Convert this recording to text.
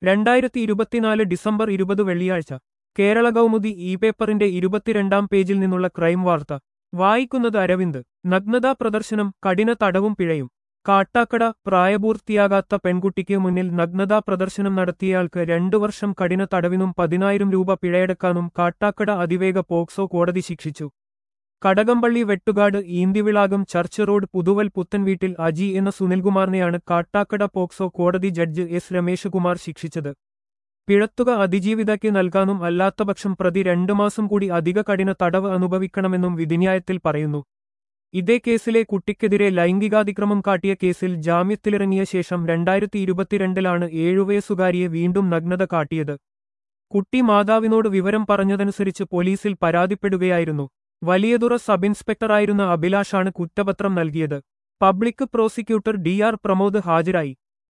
രണ്ടായിരത്തി ഇരുപത്തിനാല് ഡിസംബർ ഇരുപത് വെള്ളിയാഴ്ച കേരള കൗമുദി ഇ പേപ്പറിന്റെ ഇരുപത്തിരണ്ടാം പേജിൽ നിന്നുള്ള ക്രൈം വാർത്ത വായിക്കുന്നത് അരവിന്ദ് നഗ്നതാ പ്രദർശനം കഠിന തടവും പിഴയും കാട്ടാക്കട പ്രായപൂർത്തിയാകാത്ത പെൺകുട്ടിക്ക് മുന്നിൽ നഗ്നതാ പ്രദർശനം നടത്തിയയാൾക്ക് രണ്ടു വർഷം കഠിന തടവിനും പതിനായിരം രൂപ പിഴയടക്കാനും കാട്ടാക്കട അതിവേഗ പോക്സോ കോടതി ശിക്ഷിച്ചു കടകംപള്ളി വെട്ടുകാട് ഈന്തിവിളാകം ചർച്ച് റോഡ് പുതുവൽ പുത്തൻ വീട്ടിൽ അജി എന്ന സുനിൽകുമാറിനെയാണ് കാട്ടാക്കട പോക്സോ കോടതി ജഡ്ജ് എസ് രമേശ് കുമാർ ശിക്ഷിച്ചത് പിഴത്തുക അതിജീവിതയ്ക്ക് നൽകാനും അല്ലാത്തപക്ഷം പ്രതി രണ്ടു മാസം കൂടി അധിക കഠിന തടവ് അനുഭവിക്കണമെന്നും വിധിന്യായത്തിൽ പറയുന്നു ഇതേ കേസിലെ കുട്ടിക്കെതിരെ ലൈംഗികാതിക്രമം കാട്ടിയ കേസിൽ ജാമ്യത്തിലിറങ്ങിയ ശേഷം രണ്ടായിരത്തി ഇരുപത്തിരണ്ടിലാണ് ഏഴുവയസ്സുകാരിയെ വീണ്ടും നഗ്നത കാട്ടിയത് കുട്ടി മാതാവിനോട് വിവരം പറഞ്ഞതനുസരിച്ച് പോലീസിൽ പരാതിപ്പെടുകയായിരുന്നു വലിയതുറ സബ് ഇൻസ്പെക്ടറായിരുന്ന അഭിലാഷാണ് കുറ്റപത്രം നൽകിയത് public prosecutor D R Pramod ഹാജരായി